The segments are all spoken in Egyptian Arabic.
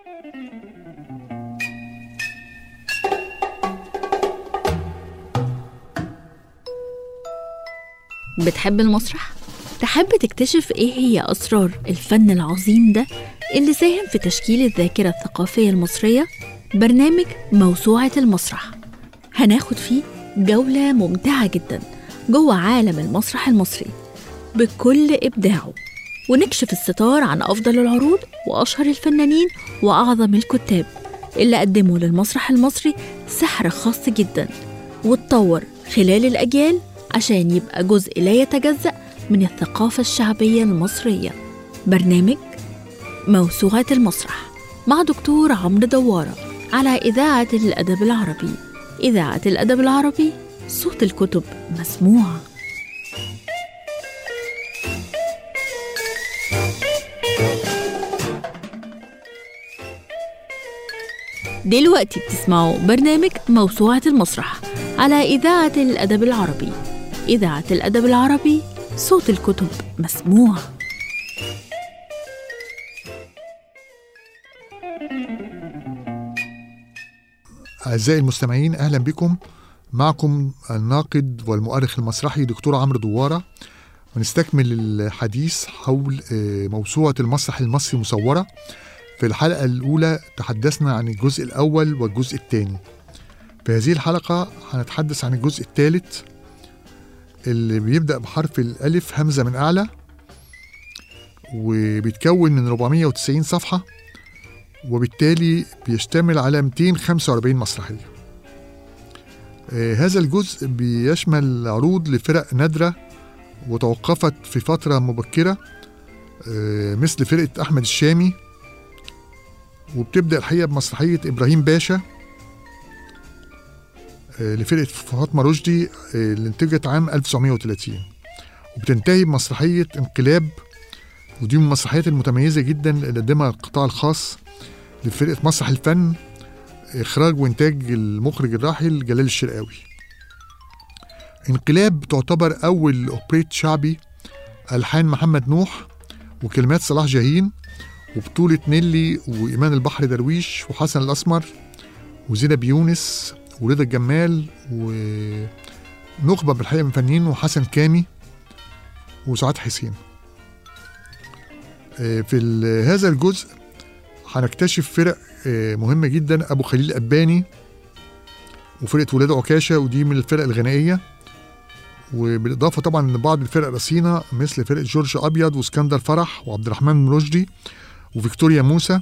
بتحب المسرح؟ تحب تكتشف إيه هي أسرار الفن العظيم ده اللي ساهم في تشكيل الذاكرة الثقافية المصرية؟ برنامج موسوعة المسرح هناخد فيه جولة ممتعة جدا جوه عالم المسرح المصري بكل إبداعه ونكشف الستار عن أفضل العروض وأشهر الفنانين وأعظم الكتاب اللي قدموا للمسرح المصري سحر خاص جدا واتطور خلال الأجيال عشان يبقى جزء لا يتجزأ من الثقافة الشعبية المصرية برنامج موسوعة المسرح مع دكتور عمرو دوارة على إذاعة الأدب العربي إذاعة الأدب العربي صوت الكتب مسموع دلوقتي بتسمعوا برنامج موسوعة المسرح على إذاعة الأدب العربي إذاعة الأدب العربي صوت الكتب مسموع أعزائي المستمعين أهلا بكم معكم الناقد والمؤرخ المسرحي دكتور عمرو دوارة ونستكمل الحديث حول آه، موسوعة المسرح المصري مصورة في الحلقة الأولى تحدثنا عن الجزء الأول والجزء الثاني في هذه الحلقة هنتحدث عن الجزء الثالث اللي بيبدأ بحرف الألف همزة من أعلى وبيتكون من 490 صفحة وبالتالي بيشتمل على 245 مسرحية آه، هذا الجزء بيشمل عروض لفرق نادرة وتوقفت في فترة مبكرة آه، مثل فرقة أحمد الشامي وبتبدأ الحقيقة بمسرحية إبراهيم باشا آه، لفرقة فاطمة رشدي آه، اللي انتجت عام 1930 وبتنتهي بمسرحية انقلاب ودي من المسرحيات المتميزة جدا اللي قدمها القطاع الخاص لفرقة مسرح الفن إخراج وإنتاج المخرج الراحل جلال الشرقاوي انقلاب تعتبر أول أوبريت شعبي ألحان محمد نوح وكلمات صلاح جاهين وبطولة نيلي وإيمان البحر درويش وحسن الأسمر وزينب يونس ورضا الجمال ونخبة بالحقيقة من فنانين وحسن كامي وسعاد حسين آه، في ال- هذا الجزء هنكتشف فرق آه، مهمة جدا أبو خليل أباني وفرقة ولاد عكاشة ودي من الفرق الغنائية وبالإضافة طبعا لبعض الفرق الرصينة مثل فرقة جورج أبيض واسكندر فرح وعبد الرحمن رشدي وفيكتوريا موسى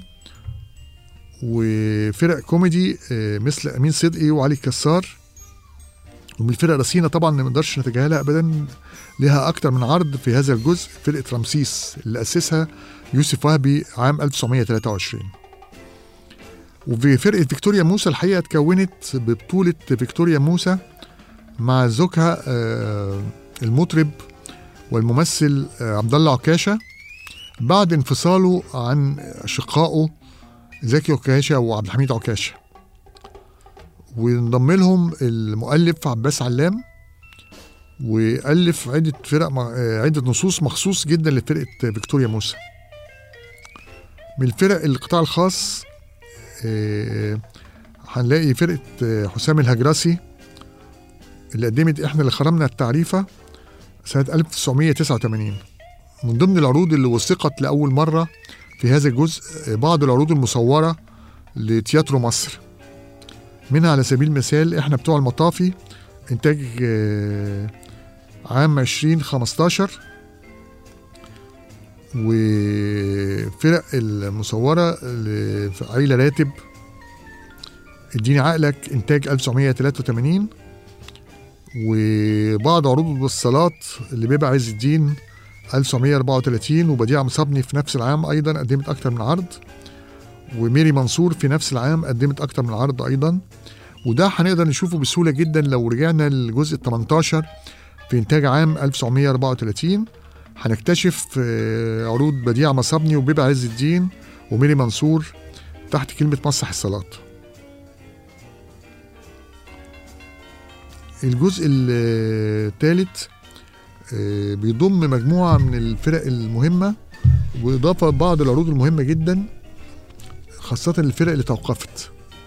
وفرق كوميدي آه، مثل أمين صدقي وعلي كسار ومن الفرق الرصينة طبعا ما نقدرش نتجاهلها أبدا لها أكتر من عرض في هذا الجزء فرقة رمسيس اللي أسسها يوسف وهبي عام 1923 وفي فرقة فيكتوريا موسى الحقيقة اتكونت ببطولة فيكتوريا موسى مع زوجها آه، المطرب والممثل آه، عبد الله عكاشة بعد انفصاله عن أشقائه زكي عكاشة وعبد الحميد عكاشة وانضم لهم المؤلف عباس علام وألف عدة فرق آه، عدة نصوص مخصوص جدا لفرقة فيكتوريا موسى من الفرق القطاع الخاص آه، هنلاقي فرقة آه، حسام الهجرسي اللي قدمت احنا اللي خرمنا التعريفة سنة 1989 من ضمن العروض اللي وثقت لأول مرة في هذا الجزء آه، بعض العروض المصورة لتياترو مصر منها على سبيل المثال احنا بتوع المطافي انتاج آه، عام 2015 وفرق المصورة لعيلة راتب اديني عقلك انتاج 1983 وبعض عروض الوصالات اللي بيبقى عز الدين 1934 وبديع مصابني في نفس العام ايضا قدمت اكتر من عرض وميري منصور في نفس العام قدمت اكتر من عرض ايضا وده هنقدر نشوفه بسهوله جدا لو رجعنا للجزء ال 18 في انتاج عام 1934 هنكتشف آه، عروض بديع مصابني وبيبة عز الدين وميري منصور تحت كلمة مسرح الصلاة الجزء الثالث بيضم مجموعة من الفرق المهمة وإضافة بعض العروض المهمة جدا خ- خاصة الفرق اللي توقفت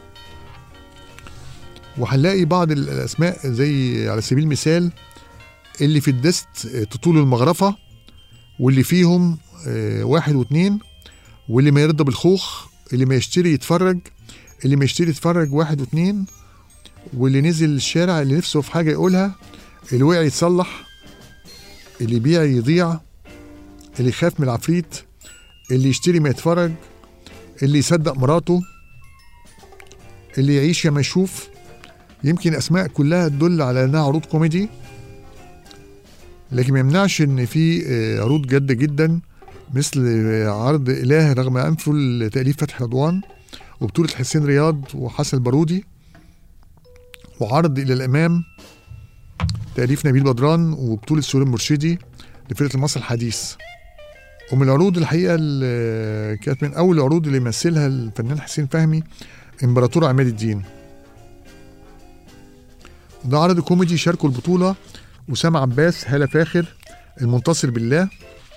وهنلاقي بعض الأسماء زي على سبيل المثال اللي في الدست تطول المغرفة واللي فيهم آه، واحد واثنين واللي ما يرضى بالخوخ اللي ما يشتري يتفرج اللي ما يشتري يتفرج واحد واثنين واللي نزل الشارع اللي نفسه في حاجة يقولها اللي وقع يتصلح اللي يبيع يضيع اللي يخاف من العفريت اللي يشتري ما يتفرج اللي يصدق مراته اللي يعيش يا ما يشوف يمكن اسماء كلها تدل على انها عروض كوميدي لكن ما يمنعش ان في آه، عروض جاده جدا مثل آه، عرض اله رغم انفه لتاليف فتحي رضوان وبطوله حسين رياض وحسن البارودي وعرض الى الامام تاليف نبيل بدران وبطوله سوري مرشدي لفرقه المصري الحديث ومن العروض الحقيقه اللي كانت من اول العروض اللي مثلها الفنان حسين فهمي امبراطور عماد الدين ده عرض كوميدي شاركوا البطوله اسامه عباس هاله فاخر المنتصر بالله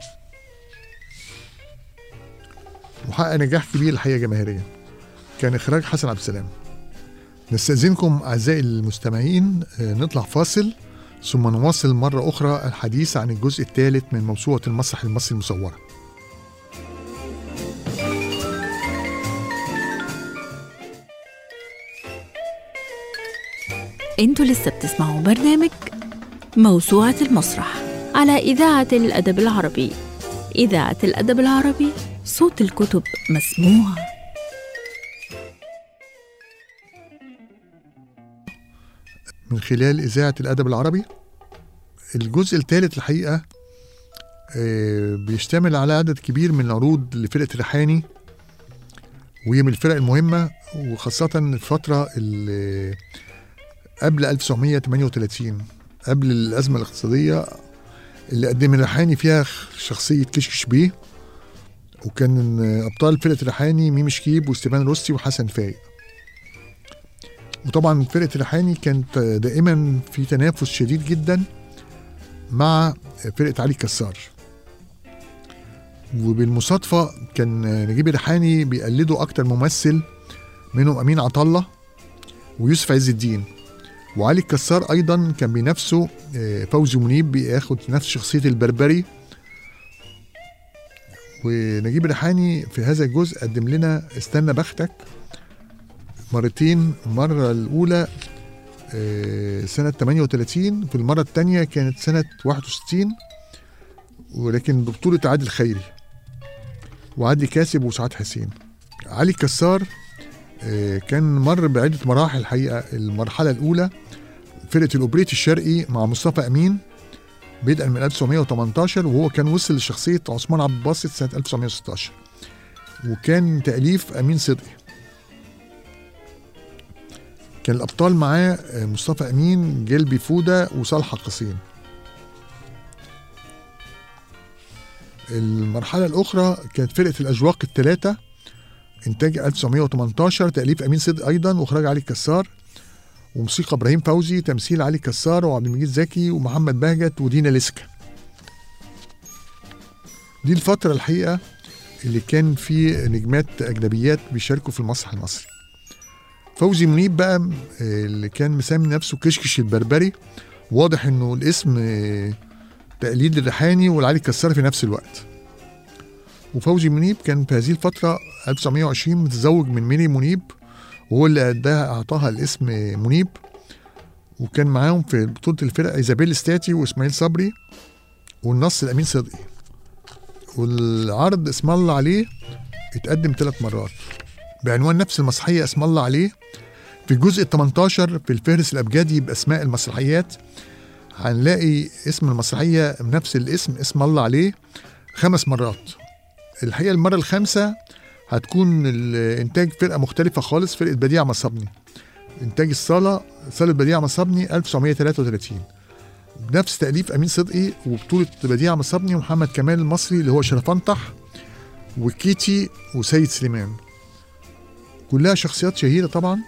وحقق نجاح كبير الحقيقه جماهيريا كان اخراج حسن عبد السلام نستأذنكم أعزائي المستمعين آه، نطلع فاصل ثم نواصل مرة أخرى الحديث عن الجزء الثالث من موسوعة المسرح المصري المصورة انتوا لسه بتسمعوا برنامج موسوعة المسرح على إذاعة الأدب العربي إذاعة الأدب العربي صوت الكتب مسموع من خلال إذاعة الأدب العربي الجزء الثالث الحقيقة آه، بيشتمل على عدد كبير من العروض لفرقة ريحاني وهي من الفرق المهمة وخاصة الفترة اللي قبل 1938 قبل الأزمة الاقتصادية اللي قدم ريحاني فيها شخصية كشكش بيه وكان أبطال فرقة ريحاني ميمي شكيب وستيفان روسي وحسن فايق وطبعا فرقة ريحاني كانت دائما في تنافس شديد جدا مع فرقة علي كسار وبالمصادفة كان نجيب الريحاني بيقلده أكتر ممثل منهم أمين عطلة ويوسف عز الدين وعلي الكسار أيضا كان بينافسه آه، فوزي منيب بياخد نفس شخصية البربري ونجيب الريحاني في هذا الجزء قدم لنا استنى بختك مرتين المرة الأولى آه، سنة 38 في المرة الثانية كانت سنة 61 ولكن ببطولة عادل خيري وعادل كاسب وسعاد حسين علي كسار آه، كان مر بعدة مراحل الحقيقة المرحلة الأولى فرقة الأوبريت الشرقي مع مصطفى أمين بدءا من 1918 وهو كان وصل لشخصية عثمان عبد الباسط سنة 1916 وكان تأليف أمين صدقي كان الأبطال معاه آه، مصطفى أمين جلبي فودة وصالح قصين المرحلة الأخرى كانت فرقة الأجواق الثلاثة إنتاج 1918 تأليف أمين صدق أيضا وإخراج علي كسار وموسيقى إبراهيم فوزي تمثيل علي كسار وعبد المجيد زكي ومحمد بهجت ودينا لسكا دي الفترة الحقيقة اللي كان في نجمات أجنبيات بيشاركوا في المسرح المصري فوزي منيب بقى آه، اللي كان مسمي نفسه كشكش البربري واضح انه الاسم آه، تقليد الريحاني والعلي كسار في نفس الوقت وفوزي منيب كان في هذه الفترة 1920 متزوج من ميري منيب وهو اللي اداها اعطاها الاسم منيب وكان معاهم في بطولة الفرقة ايزابيل ستاتي واسماعيل صبري والنص الامين صدقي والعرض اسم الله عليه اتقدم ثلاث مرات بعنوان نفس المسرحية اسم الله عليه في الجزء ال 18 في الفهرس الأبجدي بأسماء المسرحيات هنلاقي اسم المسرحية بنفس الاسم اسم الله عليه خمس مرات الحقيقة المرة الخامسة هتكون الإنتاج فرقة مختلفة خالص فرقة بديع مصبني إنتاج الصالة صالة بديع مصبني 1933 بنفس تأليف أمين صدقي وبطولة بديع مصبني ومحمد كمال المصري اللي هو شرفنطح وكيتي وسيد سليمان كلها شخصيات شهيرة طبعا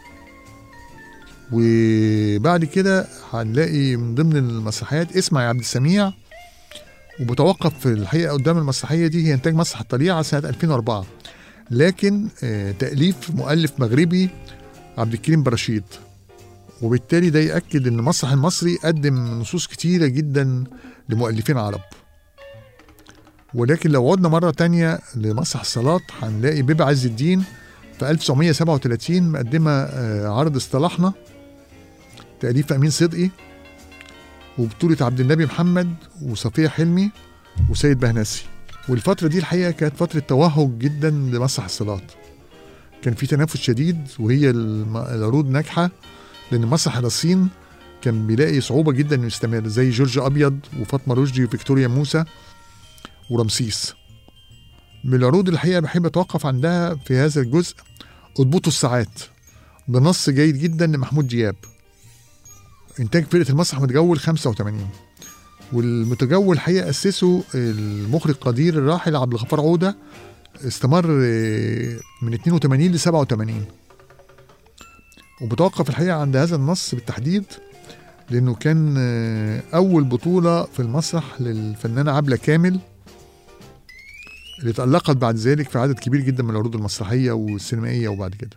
وبعد كده هنلاقي من ضمن المسرحيات اسمع يا عبد السميع وبتوقف في الحقيقة قدام المسرحية دي هي إنتاج مسرح الطليعة سنة 2004 لكن آه، تأليف مؤلف مغربي عبد الكريم برشيد وبالتالي ده يأكد إن المسرح المصري قدم نصوص كتيرة جدا لمؤلفين عرب ولكن لو عدنا مرة تانية لمسرح الصلاة هنلاقي بيبي عز الدين في 1937 مقدمة آه، عرض اصطلاحنا تأليف أمين صدقي وبطولة عبد النبي محمد وصفية حلمي وسيد بهنسي والفترة دي الحقيقة كانت فترة توهج جدا لمسرح الصلاة كان في تنافس شديد وهي الم- العروض ناجحة لأن مسرح الصين كان بيلاقي صعوبة جدا انه يستمر زي جورج أبيض وفاطمة رشدي وفيكتوريا موسى ورمسيس من العروض الحقيقة بحب أتوقف عندها في هذا الجزء اضبطوا الساعات بنص جيد جدا لمحمود دياب إنتاج فرقة المسرح متجول 85 والمتجول الحقيقة أسسه المخرج قدير الراحل عبد الغفار عودة استمر آه، من 82 ل 87 وبتوقف الحقيقة عند هذا النص بالتحديد لأنه كان آه، أول بطولة في المسرح للفنانة عبلة كامل اللي تألقت بعد ذلك في عدد كبير جدا من العروض المسرحية والسينمائية وبعد كده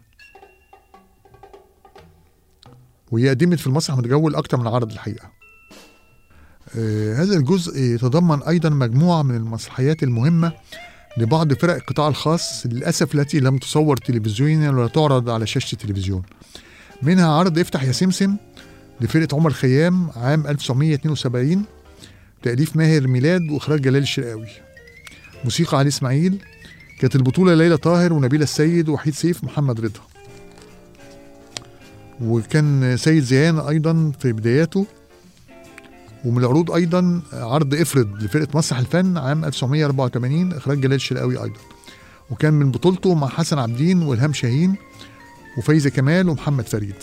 وهي قدمت في المسرح متجول أكتر من عرض الحقيقة آه، هذا الجزء يتضمن أيضا مجموعة من المسرحيات المهمة لبعض فرق القطاع الخاص للأسف التي لم تصور تلفزيونيا ولا تعرض على شاشة التلفزيون منها عرض افتح يا سمسم لفرقة عمر خيام عام 1972 تأليف ماهر ميلاد وإخراج جلال الشرقاوي موسيقى علي إسماعيل كانت البطولة ليلى طاهر ونبيلة السيد وحيد سيف محمد رضا وكان سيد زيان أيضا في بداياته ومن العروض أيضا عرض افرض لفرقة مسرح الفن عام 1984 إخراج جلال الشرقاوي أيضا وكان من بطولته مع حسن عبدين والهام شاهين وفايزة كمال ومحمد فريد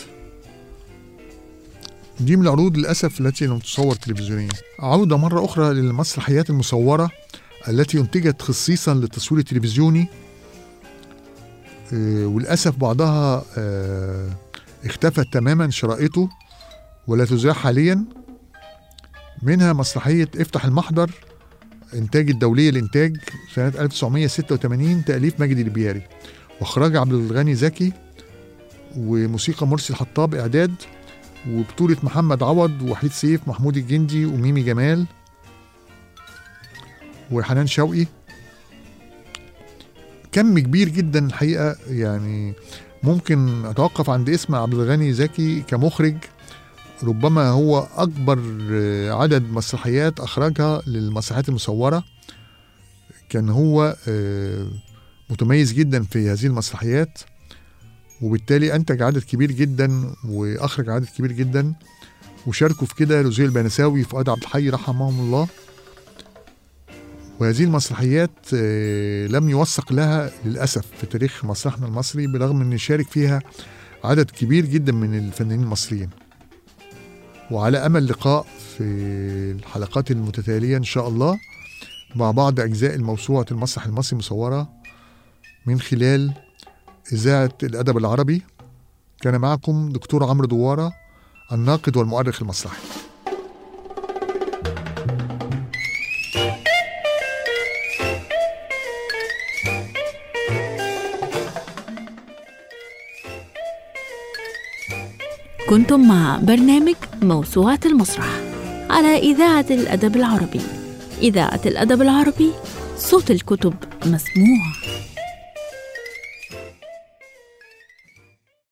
دي من العروض للأسف التي لم تصور تلفزيونيا عودة مرة أخرى للمسرحيات المصورة التي أنتجت خصيصا للتصوير التلفزيوني آه، وللأسف بعضها آه، اختفت تماما شرائطه ولا تذاع حاليا منها مسرحية افتح المحضر إنتاج الدولية للإنتاج سنة 1986 تأليف مجدي البياري وإخراج عبد الغني زكي وموسيقى مرسي الحطاب إعداد وبطولة محمد عوض ووحيد سيف محمود الجندي وميمي جمال وحنان شوقي كم كبير جدا الحقيقة يعني ممكن أتوقف عند اسم عبد الغني زكي كمخرج ربما هو أكبر آه، عدد مسرحيات أخرجها للمسرحيات المصورة كان هو آه، متميز جدا في هذه المسرحيات وبالتالي أنتج عدد كبير جدا وأخرج عدد كبير جدا وشاركوا في كده رزيل البنساوي فؤاد عبد الحي رحمهم الله وهذه المسرحيات آه، لم يوثق لها للأسف في تاريخ مسرحنا المصري برغم أن شارك فيها عدد كبير جدا من الفنانين المصريين وعلى أمل لقاء في الحلقات المتتالية إن شاء الله مع بعض أجزاء الموسوعة المسرح المصري مصورة من خلال إذاعة الأدب العربي كان معكم دكتور عمرو دوارة الناقد والمؤرخ المسرحي كنتم مع برنامج موسوعة المسرح على إذاعة الأدب العربي إذاعة الأدب العربي صوت الكتب مسموع